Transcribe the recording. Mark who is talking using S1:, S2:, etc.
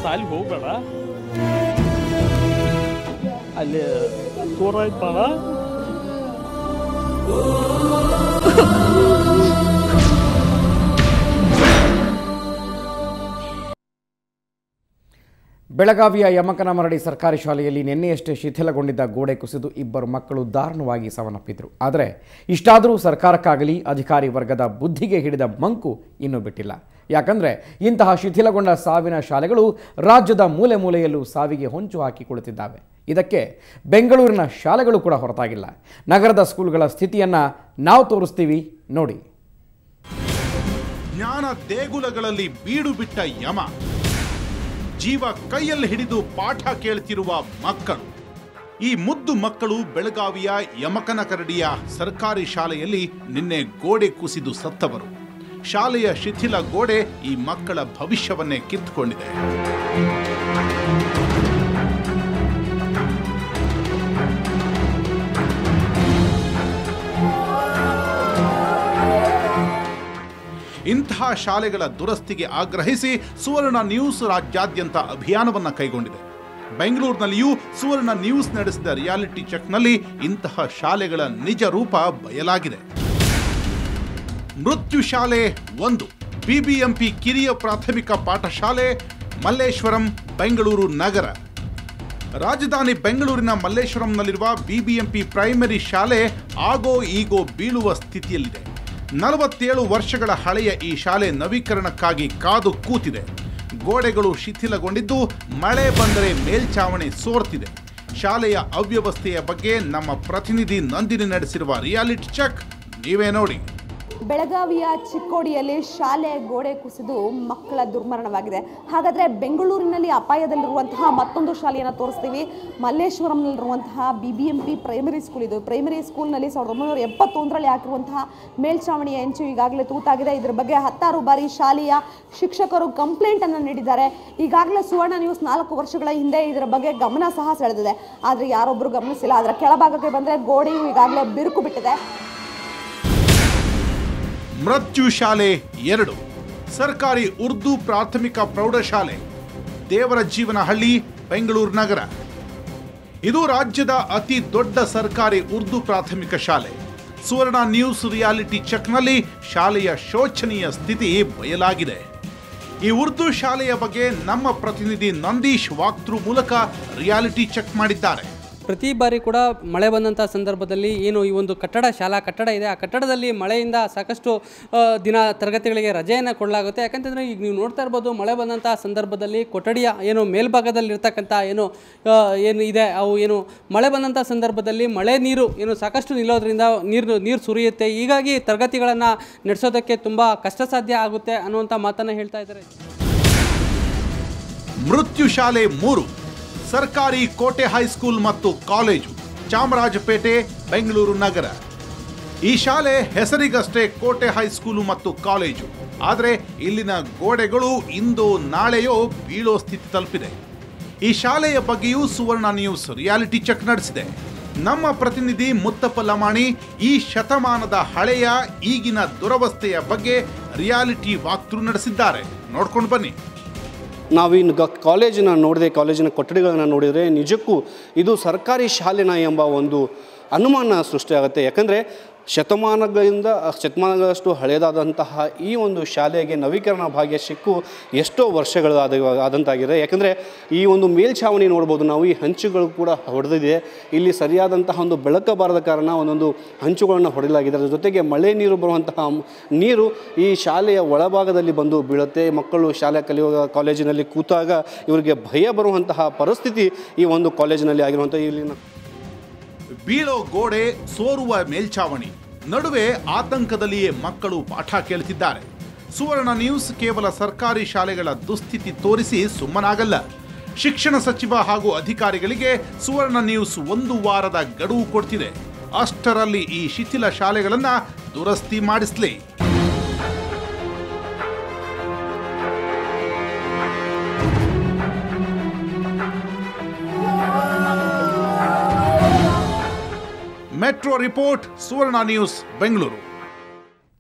S1: ಸಾಲಿಗೆ ಹೋಗ್ಬೇಡ ಅಲ್ಲಿ ದೂರ ಐತಲ್ಲ
S2: ಬೆಳಗಾವಿಯ ಯಮಕನಮರಡಿ ಸರ್ಕಾರಿ ಶಾಲೆಯಲ್ಲಿ ನಿನ್ನೆಯಷ್ಟೇ ಶಿಥಿಲಗೊಂಡಿದ್ದ ಗೋಡೆ ಕುಸಿದು ಇಬ್ಬರು ಮಕ್ಕಳು ದಾರುಣವಾಗಿ ಸಾವನ್ನಪ್ಪಿದ್ರು ಆದರೆ ಇಷ್ಟಾದರೂ ಸರ್ಕಾರಕ್ಕಾಗಲಿ ಅಧಿಕಾರಿ ವರ್ಗದ ಬುದ್ಧಿಗೆ ಹಿಡಿದ ಮಂಕು ಇನ್ನೂ ಬಿಟ್ಟಿಲ್ಲ ಯಾಕಂದರೆ ಇಂತಹ ಶಿಥಿಲಗೊಂಡ ಸಾವಿನ ಶಾಲೆಗಳು ರಾಜ್ಯದ ಮೂಲೆ ಮೂಲೆಯಲ್ಲೂ ಸಾವಿಗೆ ಹೊಂಚು ಹಾಕಿ ಕುಳಿತಿದ್ದಾವೆ ಇದಕ್ಕೆ ಬೆಂಗಳೂರಿನ ಶಾಲೆಗಳು ಕೂಡ ಹೊರತಾಗಿಲ್ಲ ನಗರದ ಸ್ಕೂಲ್ಗಳ ಸ್ಥಿತಿಯನ್ನು ನಾವು ತೋರಿಸ್ತೀವಿ ನೋಡಿ
S3: ಜ್ಞಾನ ದೇಗುಲಗಳಲ್ಲಿ ಬೀಡು ಬಿಟ್ಟ ಯಮ ಜೀವ ಕೈಯಲ್ಲಿ ಹಿಡಿದು ಪಾಠ ಕೇಳ್ತಿರುವ ಮಕ್ಕಳು ಈ ಮುದ್ದು ಮಕ್ಕಳು ಬೆಳಗಾವಿಯ ಯಮಕನಕರಡಿಯ ಸರ್ಕಾರಿ ಶಾಲೆಯಲ್ಲಿ ನಿನ್ನೆ ಗೋಡೆ ಕುಸಿದು ಸತ್ತವರು ಶಾಲೆಯ ಶಿಥಿಲ ಗೋಡೆ ಈ ಮಕ್ಕಳ ಭವಿಷ್ಯವನ್ನೇ ಕಿತ್ತುಕೊಂಡಿದೆ ಇಂತಹ ಶಾಲೆಗಳ ದುರಸ್ತಿಗೆ ಆಗ್ರಹಿಸಿ ಸುವರ್ಣ ನ್ಯೂಸ್ ರಾಜ್ಯಾದ್ಯಂತ ಅಭಿಯಾನವನ್ನ ಕೈಗೊಂಡಿದೆ ಬೆಂಗಳೂರಿನಲ್ಲಿಯೂ ಸುವರ್ಣ ನ್ಯೂಸ್ ನಡೆಸಿದ ರಿಯಾಲಿಟಿ ಚೆಕ್ನಲ್ಲಿ ಇಂತಹ ಶಾಲೆಗಳ ನಿಜ ರೂಪ ಬಯಲಾಗಿದೆ ಮೃತ್ಯು ಶಾಲೆ ಒಂದು ಬಿಬಿಎಂಪಿ ಕಿರಿಯ ಪ್ರಾಥಮಿಕ ಪಾಠಶಾಲೆ ಮಲ್ಲೇಶ್ವರಂ ಬೆಂಗಳೂರು ನಗರ ರಾಜಧಾನಿ ಬೆಂಗಳೂರಿನ ಮಲ್ಲೇಶ್ವರಂನಲ್ಲಿರುವ ಬಿಬಿಎಂಪಿ ಪ್ರೈಮರಿ ಶಾಲೆ ಆಗೋ ಈಗೋ ಬೀಳುವ ಸ್ಥಿತಿಯಲ್ಲಿದೆ ನಲವತ್ತೇಳು ವರ್ಷಗಳ ಹಳೆಯ ಈ ಶಾಲೆ ನವೀಕರಣಕ್ಕಾಗಿ ಕಾದು ಕೂತಿದೆ ಗೋಡೆಗಳು ಶಿಥಿಲಗೊಂಡಿದ್ದು ಮಳೆ ಬಂದರೆ ಮೇಲ್ಛಾವಣಿ ಸೋರ್ತಿದೆ ಶಾಲೆಯ ಅವ್ಯವಸ್ಥೆಯ ಬಗ್ಗೆ ನಮ್ಮ ಪ್ರತಿನಿಧಿ ನಂದಿನಿ ನಡೆಸಿರುವ ರಿಯಾಲಿಟಿ ಚೆಕ್ ನೀವೇ ನೋಡಿ
S4: ಬೆಳಗಾವಿಯ ಚಿಕ್ಕೋಡಿಯಲ್ಲಿ ಶಾಲೆ ಗೋಡೆ ಕುಸಿದು ಮಕ್ಕಳ ದುರ್ಮರಣವಾಗಿದೆ ಹಾಗಾದರೆ ಬೆಂಗಳೂರಿನಲ್ಲಿ ಅಪಾಯದಲ್ಲಿರುವಂತಹ ಮತ್ತೊಂದು ಶಾಲೆಯನ್ನು ತೋರಿಸ್ತೀವಿ ಮಲ್ಲೇಶ್ವರಂನಲ್ಲಿರುವಂತಹ B B M P primary school ಇದು ಪ್ರೈಮರಿ ಸ್ಕೂಲ್ನಲ್ಲಿ ಸಾವಿರದ ಒಂಬೈನೂರ ಎಪ್ಪತ್ತೊಂದರಲ್ಲಿ ಹಾಕಿರುವಂತಹ ಮೇಲ್ಛಾವಣಿಯ ಹೆಂಚು ಈಗಾಗಲೇ ತೂತಾಗಿದೆ ಇದ್ರ ಬಗ್ಗೆ ಹತ್ತಾರು ಬಾರಿ ಶಾಲೆಯ ಶಿಕ್ಷಕರು ಕಂಪ್ಲೇಂಟನ್ನು ನೀಡಿದ್ದಾರೆ ಈಗಾಗಲೇ ಸುವರ್ಣ ನ್ಯೂಸ್ ನಾಲ್ಕು ವರ್ಷಗಳ ಹಿಂದೆ ಇದರ ಬಗ್ಗೆ ಗಮನ ಸಹ ಸೆಳೆದಿದೆ ಆದರೆ ಯಾರೊಬ್ಬರು ಗಮನಿಸಿಲ್ಲ ಅದರ ಕೆಳಭಾಗಕ್ಕೆ ಬಂದರೆ ಗೋಡೆಯು ಈಗಾಗಲೇ ಬಿರುಕು ಬಿಟ್ಟಿದೆ
S3: ಮೃತ್ಯು ಶಾಲೆ ಎರಡು ಸರ್ಕಾರಿ ಉರ್ದು ಪ್ರಾಥಮಿಕ ಪ್ರೌಢಶಾಲೆ ದೇವರ ಜೀವನಹಳ್ಳಿ ಬೆಂಗಳೂರು ನಗರ ಇದು ರಾಜ್ಯದ ಅತಿ ದೊಡ್ಡ ಸರ್ಕಾರಿ ಉರ್ದು ಪ್ರಾಥಮಿಕ ಶಾಲೆ ಸುವರ್ಣ ನ್ಯೂಸ್ ರಿಯಾಲಿಟಿ ಚೆಕ್ನಲ್ಲಿ ಶಾಲೆಯ ಶೋಚನೀಯ ಸ್ಥಿತಿ ಬಯಲಾಗಿದೆ ಈ ಉರ್ದು ಶಾಲೆಯ ಬಗ್ಗೆ ನಮ್ಮ ಪ್ರತಿನಿಧಿ ನಂದೀಶ್ ವಾಕ್ತೃ ಮೂಲಕ ರಿಯಾಲಿಟಿ ಚೆಕ್ ಮಾಡಿದ್ದಾರೆ
S5: ಪ್ರತಿ ಬಾರಿ ಕೂಡ ಮಳೆ ಬಂದಂಥ ಸಂದರ್ಭದಲ್ಲಿ ಏನು ಈ ಒಂದು ಕಟ್ಟಡ ಶಾಲಾ ಕಟ್ಟಡ ಇದೆ ಆ ಕಟ್ಟಡದಲ್ಲಿ ಮಳೆಯಿಂದ ಸಾಕಷ್ಟು ಆ, ದಿನ ತರಗತಿಗಳಿಗೆ ರಜೆಯನ್ನು ಕೊಡಲಾಗುತ್ತೆ ಯಾಕಂತಂದರೆ ಈಗ ನೀವು ನೋಡ್ತಾ ಇರ್ಬೋದು ಮಳೆ ಬಂದಂಥ ಸಂದರ್ಭದಲ್ಲಿ ಕೊಠಡಿಯ ಏನು ಮೇಲ್ಭಾಗದಲ್ಲಿರ್ತಕ್ಕಂಥ ಏನು ಆ, ಏನು ಇದೆ ಅವು ಏನು ಮಳೆ ಬಂದಂಥ ಸಂದರ್ಭದಲ್ಲಿ ಮಳೆ ನೀರು ಏನು ಸಾಕಷ್ಟು ನಿಲ್ಲೋದ್ರಿಂದ ನೀರು ನೀರು ಸುರಿಯುತ್ತೆ ಹೀಗಾಗಿ ತರಗತಿಗಳನ್ನು ನಡೆಸೋದಕ್ಕೆ ತುಂಬ ಕಷ್ಟ ಸಾಧ್ಯ ಆಗುತ್ತೆ ಅನ್ನುವಂಥ ಮಾತನ್ನು ಹೇಳ್ತಾ ಇದ್ದಾರೆ
S3: ಮೃತ್ಯು ಶಾಲೆ ಮೂರು ಸರ್ಕಾರಿ ಕೋಟೆ ಹೈಸ್ಕೂಲ್ ಮತ್ತು ಕಾಲೇಜು ಚಾಮರಾಜಪೇಟೆ ಬೆಂಗಳೂರು ನಗರ ಈ ಶಾಲೆ ಹೆಸರಿಗಷ್ಟೇ ಕೋಟೆ ಹೈಸ್ಕೂಲು ಮತ್ತು ಕಾಲೇಜು ಆದರೆ ಇಲ್ಲಿನ ಗೋಡೆಗಳು ಇಂದೋ ನಾಳೆಯೋ ಬೀಳೋ ಸ್ಥಿತಿ ತಲುಪಿದೆ ಈ ಶಾಲೆಯ ಬಗ್ಗೆಯೂ ಸುವರ್ಣ ನ್ಯೂಸ್ ರಿಯಾಲಿಟಿ ಚೆಕ್ ನಡೆಸಿದೆ ನಮ್ಮ ಪ್ರತಿನಿಧಿ ಮುತ್ತಪ್ಪ ಲಮಾಣಿ ಈ ಶತಮಾನದ ಹಳೆಯ ಈಗಿನ ದುರವಸ್ಥೆಯ ಬಗ್ಗೆ ರಿಯಾಲಿಟಿ ವಾಕ್ತೃ ನಡೆಸಿದ್ದಾರೆ ನೋಡ್ಕೊಂಡು ಬನ್ನಿ
S6: ನಾವಿನ್ನು ಗ ಕಾಲೇಜಿನ ನೋಡಿದೆ ಕಾಲೇಜಿನ ಕೊಠಡಿಗಳನ್ನು ನೋಡಿದರೆ ನಿಜಕ್ಕೂ ಇದು ಸರ್ಕಾರಿ ಶಾಲೆನ ಎಂಬ ಒಂದು ಅನುಮಾನ ಸೃಷ್ಟಿಯಾಗುತ್ತೆ ಯಾಕಂದರೆ ಶತಮಾನಗಳಿಂದ ಶತಮಾನಗಳಷ್ಟು ಹಳೆಯದಾದಂತಹ ಈ ಒಂದು ಶಾಲೆಗೆ ನವೀಕರಣ ಭಾಗ್ಯ ಸಿಕ್ಕು ಎಷ್ಟೋ ವರ್ಷಗಳಾದ ಆದಂತಾಗಿದೆ ಯಾಕಂದರೆ ಈ ಒಂದು ಮೇಲ್ಛಾವಣಿ ನೋಡ್ಬೋದು ನಾವು ಈ ಹಂಚುಗಳು ಕೂಡ ಹೊಡೆದಿದೆ ಇಲ್ಲಿ ಸರಿಯಾದಂತಹ ಒಂದು ಬೆಳಕು ಬಾರದ ಕಾರಣ ಒಂದೊಂದು ಹಂಚುಗಳನ್ನು ಹೊಡೆಯಲಾಗಿದೆ ಅದರ ಜೊತೆಗೆ ಮಳೆ ನೀರು ಬರುವಂತಹ ಮ್- ನೀರು ಈ ಶಾಲೆಯ ಒಳಭಾಗದಲ್ಲಿ ಬಂದು ಬೀಳುತ್ತೆ ಮಕ್ಕಳು ಶಾಲೆ ಕಲಿಯುವ ಕಾಲೇಜಿನಲ್ಲಿ ಕೂತಾಗ ಇವರಿಗೆ ಭಯ ಬರುವಂತಹ ಪರಿಸ್ಥಿತಿ ಈ ಒಂದು ಕಾಲೇಜಿನಲ್ಲಿ ಆಗಿರುವಂಥ ಇಲ್ಲಿನ
S3: ಬೀಳೋ ಗೋಡೆ ಸೋರುವ ಮೇಲ್ಛಾವಣಿ ನಡುವೆ ಆತಂಕದಲ್ಲಿಯೇ ಮಕ್ಕಳು ಪಾಠ ಕೇಳುತ್ತಿದ್ದಾರೆ ಸುವರ್ಣ ನ್ಯೂಸ್ ಕೇವಲ ಸರ್ಕಾರಿ ಶಾಲೆಗಳ ದುಸ್ಥಿತಿ ತೋರಿಸಿ ಸುಮ್ಮನಾಗಲ್ಲ ಶಿಕ್ಷಣ ಸಚಿವ ಹಾಗೂ ಅಧಿಕಾರಿಗಳಿಗೆ ಸುವರ್ಣ ನ್ಯೂಸ್ ಒಂದು ವಾರದ ಗಡುವು ಕೊಡ್ತಿದೆ ಅಷ್ಟರಲ್ಲಿ ಈ ಶಿಥಿಲ ಶಾಲೆಗಳನ್ನ ದುರಸ್ತಿ ಮಾಡಿಸ್ಲಿ metro report Suvarna news Bengaluru